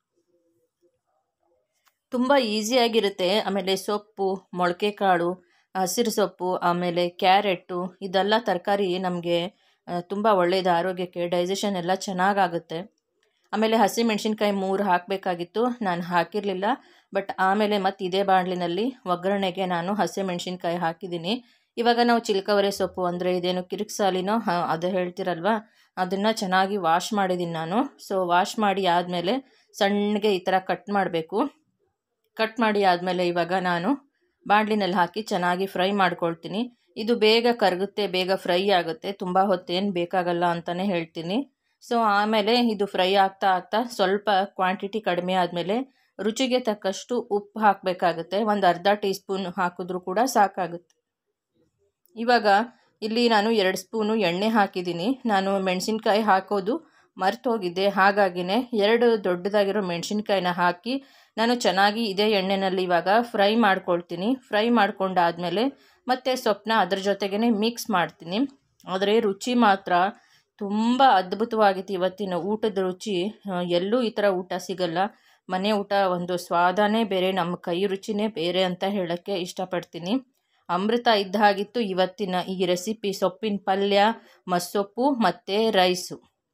ತುಂಬ ಈಸಿಯಾಗಿರುತ್ತೆ ಆಮೇಲೆ ಸೊಪ್ಪು ಮೊಳಕೆ ಕಾಳು ಹಸಿರು ಸೊಪ್ಪು ಆಮೇಲೆ ಕ್ಯಾರೆಟು ಇದೆಲ್ಲ ತರಕಾರಿ ನಮಗೆ ತುಂಬ ಒಳ್ಳೆಯದು ಆರೋಗ್ಯಕ್ಕೆ ಡೈಜೆಷನ್ ಎಲ್ಲ ಚೆನ್ನಾಗಾಗುತ್ತೆ ಆಮೇಲೆ ಹಸಿ ಮೆಣಸಿನ್ಕಾಯಿ ಮೂರು ಹಾಕಬೇಕಾಗಿತ್ತು ನಾನು ಹಾಕಿರಲಿಲ್ಲ ಬಟ್ ಆಮೇಲೆ ಮತ್ತು ಇದೇ ಬಾಣಲಿನಲ್ಲಿ ಒಗ್ಗರಣೆಗೆ ನಾನು ಹಸಿ ಮೆಣಸಿನ್ಕಾಯಿ ಹಾಕಿದ್ದೀನಿ ಇವಾಗ ನಾವು ಚಿಲ್ಕವರೆ ಸೊಪ್ಪು ಅಂದರೆ ಇದೇನು ಕಿರಿಕ್ಸಾಲಿನೋ ಅದು ಹೇಳ್ತಿರಲ್ವ ಅದನ್ನು ಚೆನ್ನಾಗಿ ವಾಶ್ ಮಾಡಿದ್ದೀನಿ ನಾನು ಸೊ ವಾಶ್ ಮಾಡಿ ಆದಮೇಲೆ ಸಣ್ಣಗೆ ಈ ಥರ ಕಟ್ ಮಾಡಬೇಕು ಕಟ್ ಮಾಡಿ ಆದಮೇಲೆ ಇವಾಗ ನಾನು ಬಾಣಲಿನಲ್ಲಿ ಹಾಕಿ ಚೆನ್ನಾಗಿ ಫ್ರೈ ಮಾಡ್ಕೊಳ್ತೀನಿ ಇದು ಬೇಗ ಕರಗುತ್ತೆ ಬೇಗ ಫ್ರೈ ಆಗುತ್ತೆ ತುಂಬ ಹೊತ್ತೇನು ಬೇಕಾಗಲ್ಲ ಅಂತಲೇ ಹೇಳ್ತೀನಿ ಸೊ ಆಮೇಲೆ ಇದು ಫ್ರೈ ಆಗ್ತಾ ಆಗ್ತಾ ಸ್ವಲ್ಪ ಕ್ವಾಂಟಿಟಿ ಕಡಿಮೆ ಆದಮೇಲೆ ರುಚಿಗೆ ತಕ್ಕಷ್ಟು ಉಪ್ಪು ಹಾಕಬೇಕಾಗುತ್ತೆ ಒಂದು ಅರ್ಧ ಟೀ ಸ್ಪೂನ್ ಹಾಕಿದ್ರೂ ಕೂಡ ಸಾಕಾಗುತ್ತೆ ಇವಾಗ ಇಲ್ಲಿ ನಾನು ಎರಡು ಸ್ಪೂನು ಎಣ್ಣೆ ಹಾಕಿದ್ದೀನಿ ನಾನು ಮೆಣಸಿನ್ಕಾಯಿ ಹಾಕೋದು ಮರ್ತೋಗಿದ್ದೆ ಹಾಗಾಗಿನೇ ಎರಡು ದೊಡ್ಡದಾಗಿರೋ ಮೆಣಸಿನ್ಕಾಯಿನ ಹಾಕಿ ನಾನು ಚೆನ್ನಾಗಿ ಇದೇ ಎಣ್ಣೆನಲ್ಲಿ ಇವಾಗ ಫ್ರೈ ಮಾಡ್ಕೊಳ್ತೀನಿ ಫ್ರೈ ಮಾಡ್ಕೊಂಡಾದಮೇಲೆ ಮತ್ತು ಸೊಪ್ಪನ್ನ ಅದ್ರ ಜೊತೆಗೇ ಮಿಕ್ಸ್ ಮಾಡ್ತೀನಿ ಆದರೆ ರುಚಿ ಮಾತ್ರ ತುಂಬ ಅದ್ಭುತವಾಗಿತ್ತು ಇವತ್ತಿನ ಊಟದ ರುಚಿ ಎಲ್ಲೂ ಈ ಥರ ಊಟ ಸಿಗಲ್ಲ ಮನೆ ಊಟ ಒಂದು ಸ್ವಾದನೇ ಬೇರೆ ನಮ್ಮ ಕೈ ರುಚಿನೇ ಬೇರೆ ಅಂತ ಹೇಳೋಕ್ಕೆ ಇಷ್ಟಪಡ್ತೀನಿ ಅಮೃತ ಇದ್ದ ಹಾಗಿತ್ತು ಇವತ್ತಿನ ಈ ರೆಸಿಪಿ ಸೊಪ್ಪಿನ ಪಲ್ಯ ಮಸ್ಸೊಪ್ಪು ಮತ್ತು ರೈಸು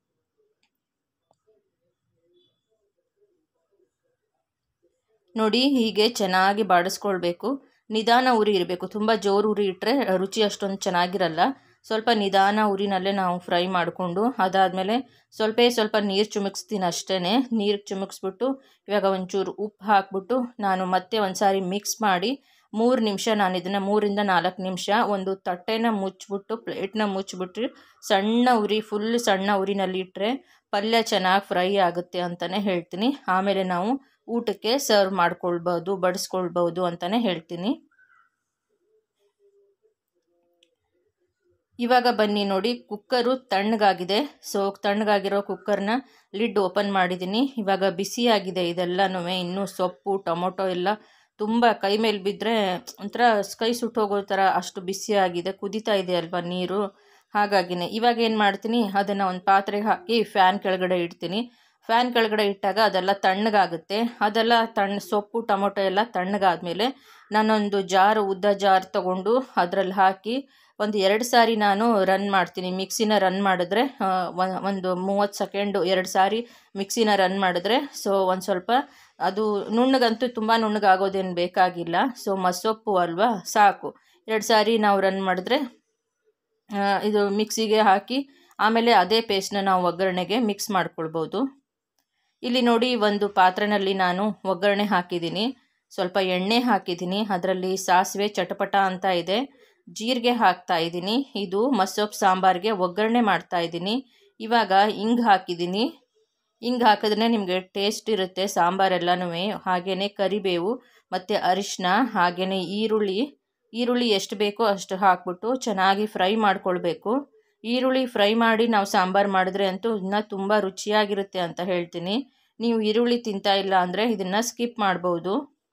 ನೋಡಿ ಹೀಗೆ ಚೆನ್ನಾಗಿ ಬಾಡಿಸ್ಕೊಳ್ಬೇಕು ನಿಧಾನ ಉರಿ ಇರಬೇಕು ತುಂಬ ಜೋರು ಉರಿ ಇಟ್ಟರೆ ರುಚಿ ಅಷ್ಟೊಂದು ಚೆನ್ನಾಗಿರಲ್ಲ ಸ್ವಲ್ಪ ನಿಧಾನ ಉರಿನಲ್ಲೇ ನಾವು ಫ್ರೈ ಮಾಡಿಕೊಂಡು ಅದಾದಮೇಲೆ ಸ್ವಲ್ಪ ಸ್ವಲ್ಪ ನೀರು ಚುಮುಕ್ಸ್ತೀನಿ ಅಷ್ಟೇ ನೀರು ಚುಮುಕ್ಸ್ಬಿಟ್ಟು ಇವಾಗ ಒಂಚೂರು ಉಪ್ಪು ಹಾಕ್ಬಿಟ್ಟು ನಾನು ಮತ್ತೆ ಒಂದು ಸಾರಿ ಮಿಕ್ಸ್ ಮಾಡಿ ಮೂರು ನಿಮಿಷ ನಾನು ಇದನ್ನು ಮೂರಿಂದ ನಾಲ್ಕು ನಿಮಿಷ ಒಂದು ತಟ್ಟೆನ ಮುಚ್ಚಿಬಿಟ್ಟು ಪ್ಲೇಟ್ನ ಮುಚ್ಚಿಬಿಟ್ಟು ಸಣ್ಣ ಉರಿ ಫುಲ್ ಸಣ್ಣ ಉರಿನಲ್ಲಿ ಇಟ್ಟರೆ ಪಲ್ಯ ಚೆನ್ನಾಗಿ ಫ್ರೈ ಆಗುತ್ತೆ ಅಂತಲೇ ಹೇಳ್ತೀನಿ ಆಮೇಲೆ ನಾವು ಊಟಕ್ಕೆ ಸರ್ವ್ ಮಾಡ್ಕೊಳ್ಬೋದು ಬಡಿಸ್ಕೊಳ್ಬೋದು ಅಂತಲೇ ಹೇಳ್ತೀನಿ ಇವಾಗ ಬನ್ನಿ ನೋಡಿ ಕುಕ್ಕರು ತಣ್ಣಗಾಗಿದೆ ಸೊ ತಣ್ಣಗಾಗಿರೋ ಕುಕ್ಕರ್ನ ಲಿಡ್ ಓಪನ್ ಮಾಡಿದ್ದೀನಿ ಇವಾಗ ಬಿಸಿಯಾಗಿದೆ ಇದೆಲ್ಲನೂ ಇನ್ನೂ ಸೊಪ್ಪು ಟೊಮೊಟೊ ಎಲ್ಲ ತುಂಬ ಕೈ ಮೇಲೆ ಬಿದ್ದರೆ ಒಂಥರ ಕೈ ಸುಟ್ಟೋಗೋ ಥರ ಅಷ್ಟು ಬಿಸಿಯಾಗಿದೆ ಕುದೀತಾ ಇದೆ ಅಲ್ವಾ ನೀರು ಹಾಗಾಗಿನೇ ಇವಾಗ ಏನು ಮಾಡ್ತೀನಿ ಅದನ್ನು ಒಂದು ಪಾತ್ರೆಗೆ ಹಾಕಿ ಫ್ಯಾನ್ ಕೆಳಗಡೆ ಇಡ್ತೀನಿ ಫ್ಯಾನ್ ಕೆಳಗಡೆ ಇಟ್ಟಾಗ ಅದೆಲ್ಲ ತಣ್ಣಗಾಗುತ್ತೆ ಅದೆಲ್ಲ ತಣ್ಣ ಸೊಪ್ಪು ಟೊಮೊಟೊ ಎಲ್ಲ ತಣ್ಣಗಾದ್ಮೇಲೆ ನಾನೊಂದು ಜಾರ್ ಉದ್ದ ಜಾರ್ ತೊಗೊಂಡು ಅದರಲ್ಲಿ ಹಾಕಿ ಒಂದು ಎರಡು ಸಾರಿ ನಾನು ರನ್ ಮಾಡ್ತೀನಿ ಮಿಕ್ಸಿನ ರನ್ ಮಾಡಿದ್ರೆ ಒಂದು ಮೂವತ್ತು ಸೆಕೆಂಡು ಎರಡು ಸಾರಿ ಮಿಕ್ಸಿನ ರನ್ ಮಾಡಿದ್ರೆ ಸೊ ಒಂದು ಸ್ವಲ್ಪ ಅದು ನುಣ್ಣಗಂತೂ ತುಂಬ ನುಣ್ಣಗಾಗೋದೇನು ಬೇಕಾಗಿಲ್ಲ ಸೊ ಮಸೊಪ್ಪು ಅಲ್ವಾ ಸಾಕು ಎರಡು ಸಾರಿ ನಾವು ರನ್ ಮಾಡಿದ್ರೆ ಇದು ಮಿಕ್ಸಿಗೆ ಹಾಕಿ ಆಮೇಲೆ ಅದೇ ಪೇಸ್ಟ್ನ ನಾವು ಒಗ್ಗರಣೆಗೆ ಮಿಕ್ಸ್ ಮಾಡ್ಕೊಳ್ಬೋದು ಇಲ್ಲಿ ನೋಡಿ ಒಂದು ಪಾತ್ರೆಯಲ್ಲಿ ನಾನು ಒಗ್ಗರಣೆ ಹಾಕಿದ್ದೀನಿ ಸ್ವಲ್ಪ ಎಣ್ಣೆ ಹಾಕಿದ್ದೀನಿ ಅದರಲ್ಲಿ ಸಾಸಿವೆ ಚಟಪಟ ಅಂತ ಇದೆ ಜೀರಿಗೆ ಹಾಕ್ತಾ ಇದ್ದೀನಿ ಇದು ಮಸೊಪ್ಪು ಸಾಂಬಾರಿಗೆ ಒಗ್ಗರಣೆ ಮಾಡ್ತಾ ಇದ್ದೀನಿ ಇವಾಗ ಹಿಂಗೆ ಹಾಕಿದ್ದೀನಿ ಹಿಂಗೆ ಹಾಕಿದ್ರೆ ನಿಮಗೆ ಟೇಸ್ಟ್ ಇರುತ್ತೆ ಸಾಂಬಾರೆಲ್ಲನೂ ಹಾಗೆಯೇ ಕರಿಬೇವು ಮತ್ತು ಅರಿಶಿನ ಹಾಗೆಯೇ ಈರುಳ್ಳಿ ಈರುಳ್ಳಿ ಎಷ್ಟು ಬೇಕೋ ಅಷ್ಟು ಹಾಕ್ಬಿಟ್ಟು ಚೆನ್ನಾಗಿ ಫ್ರೈ ಮಾಡ್ಕೊಳ್ಬೇಕು ಈರುಳ್ಳಿ ಫ್ರೈ ಮಾಡಿ ನಾವು ಸಾಂಬಾರು ಮಾಡಿದ್ರೆ ಅಂತೂ ಇನ್ನೂ ತುಂಬ ರುಚಿಯಾಗಿರುತ್ತೆ ಅಂತ ಹೇಳ್ತೀನಿ ನೀವು ಈರುಳ್ಳಿ ತಿಂತಾ ಇಲ್ಲ ಅಂದರೆ ಇದನ್ನು ಸ್ಕಿಪ್ ಮಾಡ್ಬೋದು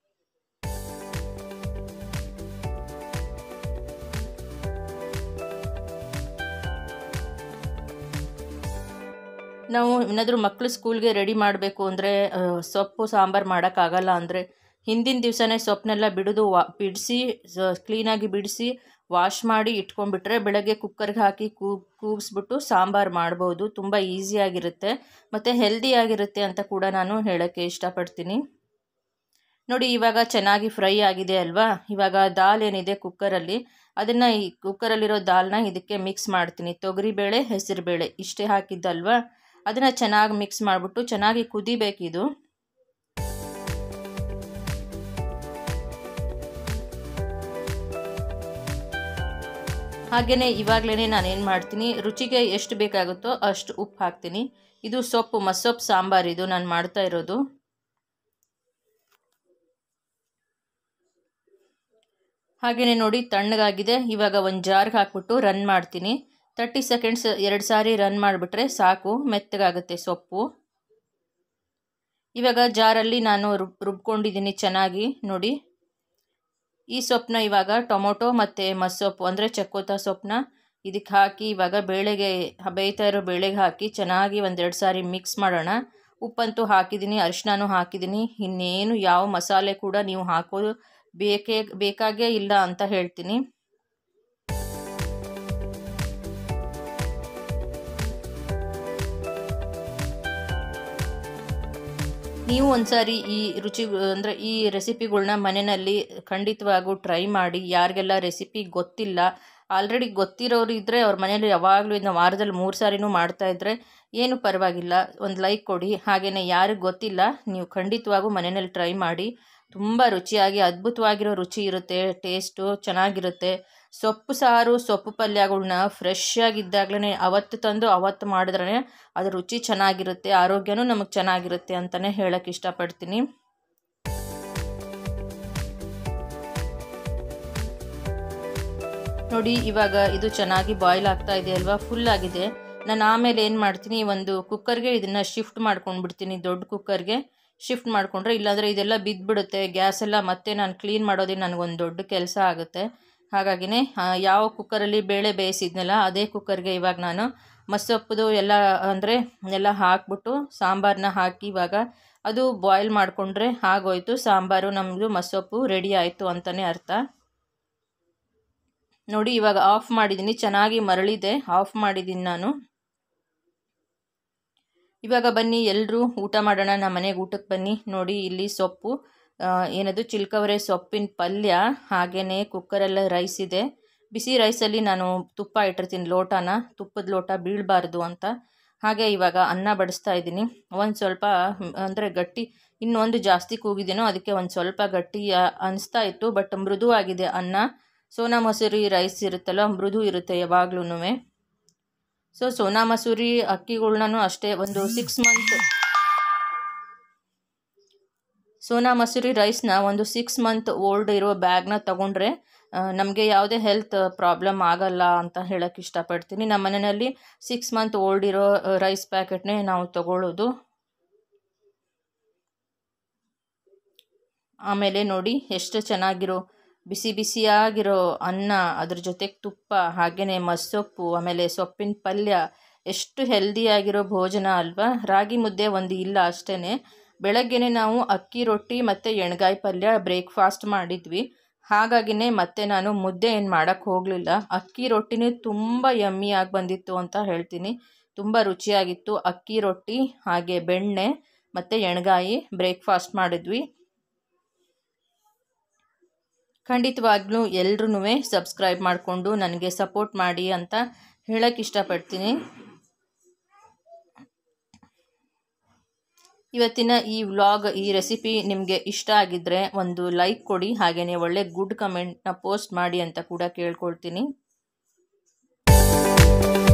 ನಾವು ಏನಾದರೂ ಮಕ್ಕಳು ಸ್ಕೂಲ್ಗೆ ರೆಡಿ ಮಾಡಬೇಕು ಅಂದರೆ ಸೊಪ್ಪು ಸಾಂಬಾರು ಮಾಡೋಕ್ಕಾಗಲ್ಲ ಅಂದರೆ ಹಿಂದಿನ ದಿವಸನೇ ಸೊಪ್ಪನ್ನೆಲ್ಲ ಬಿಡೋದು ವಾ ಬಿಡಿಸಿ ಕ್ಲೀನಾಗಿ ಬಿಡಿಸಿ ವಾಶ್ ಮಾಡಿ ಇಟ್ಕೊಂಡ್ಬಿಟ್ರೆ ಬೆಳಗ್ಗೆ ಕುಕ್ಕರ್ಗೆ ಹಾಕಿ ಕೂ ಕೂಗಿಸ್ಬಿಟ್ಟು ಸಾಂಬಾರು ಮಾಡ್ಬೋದು ತುಂಬ ಈಸಿಯಾಗಿರುತ್ತೆ ಮತ್ತು ಹೆಲ್ದಿಯಾಗಿರುತ್ತೆ ಅಂತ ಕೂಡ ನಾನು ಹೇಳೋಕ್ಕೆ ಇಷ್ಟಪಡ್ತೀನಿ ನೋಡಿ ಇವಾಗ ಚೆನ್ನಾಗಿ ಫ್ರೈ ಆಗಿದೆ ಅಲ್ವಾ ಇವಾಗ ದಾಲ್ ಏನಿದೆ ಕುಕ್ಕರಲ್ಲಿ ಅದನ್ನು ಈ ಕುಕ್ಕರಲ್ಲಿರೋ ದಾಲ್ನ ಇದಕ್ಕೆ ಮಿಕ್ಸ್ ಮಾಡ್ತೀನಿ ತೊಗರಿಬೇಳೆ ಹೆಸರುಬೇಳೆ ಇಷ್ಟೇ ಹಾಕಿದ್ದಲ್ವಾ ಅದನ್ನು ಚೆನ್ನಾಗಿ ಮಿಕ್ಸ್ ಮಾಡಿಬಿಟ್ಟು ಚೆನ್ನಾಗಿ ಕುದಿಬೇಕಿದು ಹಾಗೆಯೇ ಇವಾಗಲೇ ನಾನೇನು ಮಾಡ್ತೀನಿ ರುಚಿಗೆ ಎಷ್ಟು ಬೇಕಾಗುತ್ತೋ ಅಷ್ಟು ಉಪ್ಪು ಹಾಕ್ತೀನಿ ಇದು ಸೊಪ್ಪು ಮಸ್ಸೊಪ್ಪು ಸಾಂಬಾರು ಇದು ನಾನು ಮಾಡ್ತಾ ಇರೋದು ಹಾಗೆಯೇ ನೋಡಿ ತಣ್ಣಗಾಗಿದೆ ಇವಾಗ ಒಂದು ಜಾರ್ಗೆ ಹಾಕ್ಬಿಟ್ಟು ರನ್ ಮಾಡ್ತೀನಿ ತರ್ಟಿ ಸೆಕೆಂಡ್ಸ್ ಎರಡು ಸಾರಿ ರನ್ ಮಾಡಿಬಿಟ್ರೆ ಸಾಕು ಮೆತ್ತಗಾಗುತ್ತೆ ಸೊಪ್ಪು ಇವಾಗ ಜಾರಲ್ಲಿ ನಾನು ರುಬ್ ರುಬ್ಕೊಂಡಿದ್ದೀನಿ ಚೆನ್ನಾಗಿ ನೋಡಿ ಈ ಸೊಪ್ಪನ್ನ ಇವಾಗ ಟೊಮೊಟೊ ಮತ್ತು ಮಸ್ಸೊಪ್ಪು ಅಂದರೆ ಚಕ್ಕೋತ ಸೊಪ್ಪನ್ನ ಇದಕ್ಕೆ ಹಾಕಿ ಇವಾಗ ಬೇಳೆಗೆ ಬೇಯ್ತಾ ಇರೋ ಬೇಳೆಗೆ ಹಾಕಿ ಚೆನ್ನಾಗಿ ಒಂದೆರಡು ಸಾರಿ ಮಿಕ್ಸ್ ಮಾಡೋಣ ಉಪ್ಪಂತೂ ಹಾಕಿದ್ದೀನಿ ಅರಿಶಿನೂ ಹಾಕಿದ್ದೀನಿ ಇನ್ನೇನು ಯಾವ ಮಸಾಲೆ ಕೂಡ ನೀವು ಹಾಕೋದು ಬೇಕೇ ಬೇಕಾಗೇ ಇಲ್ಲ ಅಂತ ಹೇಳ್ತೀನಿ ನೀವು ಒಂದ್ಸಾರಿ ಈ ರುಚಿ ಅಂದರೆ ಈ ರೆಸಿಪಿಗಳ್ನ ಮನೆಯಲ್ಲಿ ಖಂಡಿತವಾಗೂ ಟ್ರೈ ಮಾಡಿ ಯಾರಿಗೆಲ್ಲ ರೆಸಿಪಿ ಗೊತ್ತಿಲ್ಲ ಆಲ್ರೆಡಿ ಗೊತ್ತಿರೋರು ಇದ್ದರೆ ಅವ್ರ ಮನೇಲಿ ಯಾವಾಗಲೂ ಇದನ್ನ ವಾರದಲ್ಲಿ ಮೂರು ಸಾರಿನೂ ಮಾಡ್ತಾಯಿದ್ರೆ ಏನು ಪರವಾಗಿಲ್ಲ ಒಂದು ಲೈಕ್ ಕೊಡಿ ಹಾಗೆಯೇ ಯಾರಿಗೆ ಗೊತ್ತಿಲ್ಲ ನೀವು ಖಂಡಿತವಾಗೂ ಮನೆಯಲ್ಲಿ ಟ್ರೈ ಮಾಡಿ ತುಂಬ ರುಚಿಯಾಗಿ ಅದ್ಭುತವಾಗಿರೋ ರುಚಿ ಇರುತ್ತೆ ಟೇಸ್ಟು ಚೆನ್ನಾಗಿರುತ್ತೆ ಸೊಪ್ಪು ಸಾರು ಸೊಪ್ಪು ಪಲ್ಯಗಳ್ನ ಫ್ರೆಶ್ ಆಗಿದ್ದಾಗಲೇ ಅವತ್ತು ತಂದು ಅವತ್ತು ಮಾಡಿದ್ರೇ ಅದು ರುಚಿ ಚೆನ್ನಾಗಿರುತ್ತೆ ಆರೋಗ್ಯನೂ ನಮಗೆ ಚೆನ್ನಾಗಿರುತ್ತೆ ಅಂತಲೇ ಹೇಳೋಕ್ಕೆ ಇಷ್ಟಪಡ್ತೀನಿ ನೋಡಿ ಇವಾಗ ಇದು ಚೆನ್ನಾಗಿ ಬಾಯ್ಲ್ ಆಗ್ತಾ ಇದೆ ಅಲ್ವಾ ಫುಲ್ ಆಗಿದೆ ನಾನು ಆಮೇಲೆ ಏನು ಮಾಡ್ತೀನಿ ಒಂದು ಕುಕ್ಕರ್ಗೆ ಇದನ್ನು ಶಿಫ್ಟ್ ಮಾಡ್ಕೊಂಡ್ಬಿಡ್ತೀನಿ ದೊಡ್ಡ ಕುಕ್ಕರ್ಗೆ ಶಿಫ್ಟ್ ಮಾಡಿಕೊಂಡ್ರೆ ಇಲ್ಲಾಂದರೆ ಇದೆಲ್ಲ ಬಿದ್ದುಬಿಡುತ್ತೆ ಗ್ಯಾಸ್ ಎಲ್ಲ ಮತ್ತೆ ನಾನು ಕ್ಲೀನ್ ಮಾಡೋದೇ ನನಗೊಂದು ದೊಡ್ಡ ಕೆಲಸ ಆಗುತ್ತೆ ಹಾಗಾಗಿನೇ ಯಾವ ಕುಕ್ಕರಲ್ಲಿ ಬೇಳೆ ಬೇಯಿಸಿದ್ನಲ್ಲ ಅದೇ ಕುಕ್ಕರ್ಗೆ ಇವಾಗ ನಾನು ಮಸೊಪ್ಪದು ಎಲ್ಲ ಅಂದರೆ ಎಲ್ಲ ಹಾಕ್ಬಿಟ್ಟು ಸಾಂಬಾರನ್ನ ಹಾಕಿ ಇವಾಗ ಅದು ಬಾಯ್ಲ್ ಮಾಡಿಕೊಂಡ್ರೆ ಆಗೋಯ್ತು ಸಾಂಬಾರು ನಮ್ಮದು ಮಸೊಪ್ಪು ರೆಡಿ ಆಯಿತು ಅಂತಲೇ ಅರ್ಥ ನೋಡಿ ಇವಾಗ ಆಫ್ ಮಾಡಿದ್ದೀನಿ ಚೆನ್ನಾಗಿ ಮರಳಿದೆ ಆಫ್ ಮಾಡಿದ್ದೀನಿ ನಾನು ಇವಾಗ ಬನ್ನಿ ಎಲ್ಲರೂ ಊಟ ಮಾಡೋಣ ನಮ್ಮ ಮನೆಗೆ ಊಟಕ್ಕೆ ಬನ್ನಿ ನೋಡಿ ಇಲ್ಲಿ ಸೊಪ್ಪು ಏನದು ಚಿಲ್ಕವರೆ ಸೊಪ್ಪಿನ ಪಲ್ಯ ಹಾಗೆಯೇ ಕುಕ್ಕರೆಲ್ಲ ರೈಸ್ ಇದೆ ಬಿಸಿ ರೈಸಲ್ಲಿ ನಾನು ತುಪ್ಪ ಇಟ್ಟಿರ್ತೀನಿ ಲೋಟನ ತುಪ್ಪದ ಲೋಟ ಬೀಳಬಾರ್ದು ಅಂತ ಹಾಗೆ ಇವಾಗ ಅನ್ನ ಬಡಿಸ್ತಾ ಇದ್ದೀನಿ ಒಂದು ಸ್ವಲ್ಪ ಅಂದರೆ ಗಟ್ಟಿ ಇನ್ನೊಂದು ಜಾಸ್ತಿ ಕೂಗಿದ್ದೀನೋ ಅದಕ್ಕೆ ಒಂದು ಸ್ವಲ್ಪ ಗಟ್ಟಿ ಅನಿಸ್ತಾ ಇತ್ತು ಬಟ್ ಮೃದುವಾಗಿದೆ ಅನ್ನ ಸೋನಾ ಮಸೂರಿ ರೈಸ್ ಇರುತ್ತಲ್ಲ ಮೃದು ಇರುತ್ತೆ ಯಾವಾಗ್ಲೂ ಸೊ ಸೋನಾ ಮಸೂರಿ ಅಕ್ಕಿಗಳ್ನೂ ಅಷ್ಟೇ ಒಂದು ಸಿಕ್ಸ್ ಮಂತ್ ಸೋನಾ ಮಸೂರಿ ರೈಸ್ನ ಒಂದು ಸಿಕ್ಸ್ ಮಂತ್ ಓಲ್ಡ್ ಇರೋ ಬ್ಯಾಗ್ನ ತೊಗೊಂಡ್ರೆ ನಮಗೆ ಯಾವುದೇ ಹೆಲ್ತ್ ಪ್ರಾಬ್ಲಮ್ ಆಗಲ್ಲ ಅಂತ ಹೇಳೋಕ್ಕೆ ಇಷ್ಟಪಡ್ತೀನಿ ನಮ್ಮ ಮನೆಯಲ್ಲಿ ಸಿಕ್ಸ್ ಮಂತ್ ಓಲ್ಡ್ ಇರೋ ರೈಸ್ ಪ್ಯಾಕೆಟ್ನೇ ನಾವು ತಗೊಳ್ಳೋದು ಆಮೇಲೆ ನೋಡಿ ಎಷ್ಟು ಚೆನ್ನಾಗಿರೋ ಬಿಸಿ ಬಿಸಿಯಾಗಿರೋ ಅನ್ನ ಅದ್ರ ಜೊತೆಗೆ ತುಪ್ಪ ಹಾಗೆಯೇ ಮಸ್ಸೊಪ್ಪು ಆಮೇಲೆ ಸೊಪ್ಪಿನ ಪಲ್ಯ ಎಷ್ಟು ಹೆಲ್ದಿಯಾಗಿರೋ ಭೋಜನ ಅಲ್ವಾ ರಾಗಿ ಮುದ್ದೆ ಒಂದು ಇಲ್ಲ ಅಷ್ಟೇ ಬೆಳಗ್ಗೆನೇ ನಾವು ಅಕ್ಕಿ ರೊಟ್ಟಿ ಮತ್ತು ಎಣ್ಗಾಯಿ ಪಲ್ಯ ಬ್ರೇಕ್ಫಾಸ್ಟ್ ಮಾಡಿದ್ವಿ ಹಾಗಾಗಿನೇ ಮತ್ತೆ ನಾನು ಮುದ್ದೆ ಏನು ಮಾಡೋಕ್ಕೆ ಹೋಗಲಿಲ್ಲ ಅಕ್ಕಿ ರೊಟ್ಟಿನೇ ತುಂಬ ಯಮ್ಮಿಯಾಗಿ ಬಂದಿತ್ತು ಅಂತ ಹೇಳ್ತೀನಿ ತುಂಬ ರುಚಿಯಾಗಿತ್ತು ಅಕ್ಕಿ ರೊಟ್ಟಿ ಹಾಗೆ ಬೆಣ್ಣೆ ಮತ್ತು ಎಣ್ಗಾಯಿ ಬ್ರೇಕ್ಫಾಸ್ಟ್ ಮಾಡಿದ್ವಿ ಖಂಡಿತವಾಗ್ಲೂ ಎಲ್ರೂ ಸಬ್ಸ್ಕ್ರೈಬ್ ಮಾಡಿಕೊಂಡು ನನಗೆ ಸಪೋರ್ಟ್ ಮಾಡಿ ಅಂತ ಹೇಳೋಕ್ಕೆ ಇಷ್ಟಪಡ್ತೀನಿ ಇವತ್ತಿನ ಈ ವ್ಲಾಗ್ ಈ ರೆಸಿಪಿ ನಿಮಗೆ ಇಷ್ಟ ಆಗಿದ್ದರೆ ಒಂದು ಲೈಕ್ ಕೊಡಿ ಹಾಗೆಯೇ ಒಳ್ಳೆ ಗುಡ್ ಕಮೆಂಟ್ನ ಪೋಸ್ಟ್ ಮಾಡಿ ಅಂತ ಕೂಡ ಕೇಳ್ಕೊಳ್ತೀನಿ